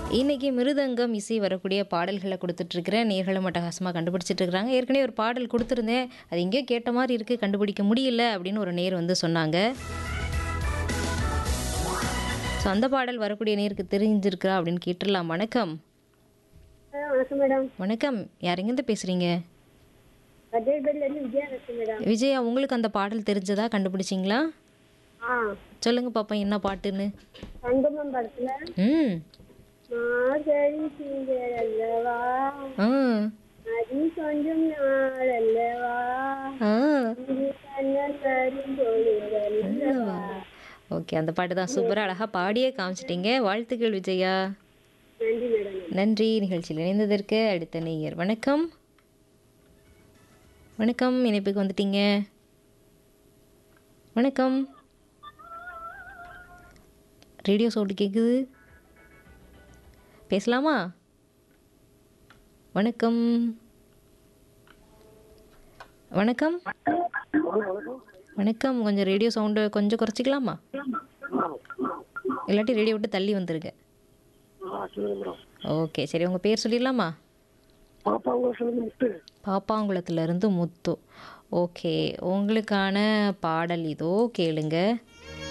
இன்னைக்கு மிருதங்கம் இசை வரக்கூடிய பாடல்களை கொடுத்துட்ருக்கிறேன் நேர்களும் அட்டகாசமாக கண்டுபிடிச்சிட்டு இருக்கிறாங்க ஏற்கனவே ஒரு பாடல் கொடுத்துருந்தேன் அது எங்கேயோ கேட்ட மாதிரி இருக்குது கண்டுபிடிக்க முடியல அப்படின்னு ஒரு நேர் வந்து சொன்னாங்க ஸோ அந்த பாடல் வரக்கூடிய நேருக்கு தெரிஞ்சிருக்கா அப்படின்னு கேட்டுடலாம் வணக்கம் ஆ, வணக்கம் மேடம் வணக்கம் யார் எங்கேருந்து பேசுகிறீங்க கஜேபேட்லேருந்து விஜயா பேசுகிறேன் மேடம் விஜயா உங்களுக்கு அந்த பாடல் தெரிஞ்சதா கண்டுபிடிச்சிங்களா ஆ சொல்லுங்க பாப்பா என்ன பாட்டுன்னு சங்கமம் படத்துல ம் மார்கழி திங்கள் அல்லவா ஆ அது கொஞ்சம் நாள் அல்லவா ஆ இது கண்ணன் தரும் பொழுது அல்லவா ஓகே அந்த பாட்டு தான் சூப்பராக அழகாக பாடியே காமிச்சிட்டீங்க வாழ்த்துக்கள் விஜயா நன்றி மேடம் நன்றி நிகழ்ச்சியில் இணைந்ததற்கு அடுத்த நேயர் வணக்கம் வணக்கம் இணைப்புக்கு வந்துட்டீங்க வணக்கம் ரேடியோ சவுண்டு கேட்குது பேசலாமா வணக்கம் வணக்கம் வணக்கம் கொஞ்சம் ரேடியோ சவுண்டு கொஞ்சம் குறைச்சிக்கலாமா இல்லாட்டி ரேடியோ விட்டு தள்ளி வந்துருங்க ஓகே சரி உங்கள் பேர் சொல்லிடலாமா பாப்பாங்குளத்துலேருந்து முத்து ஓகே உங்களுக்கான பாடல் இதோ கேளுங்க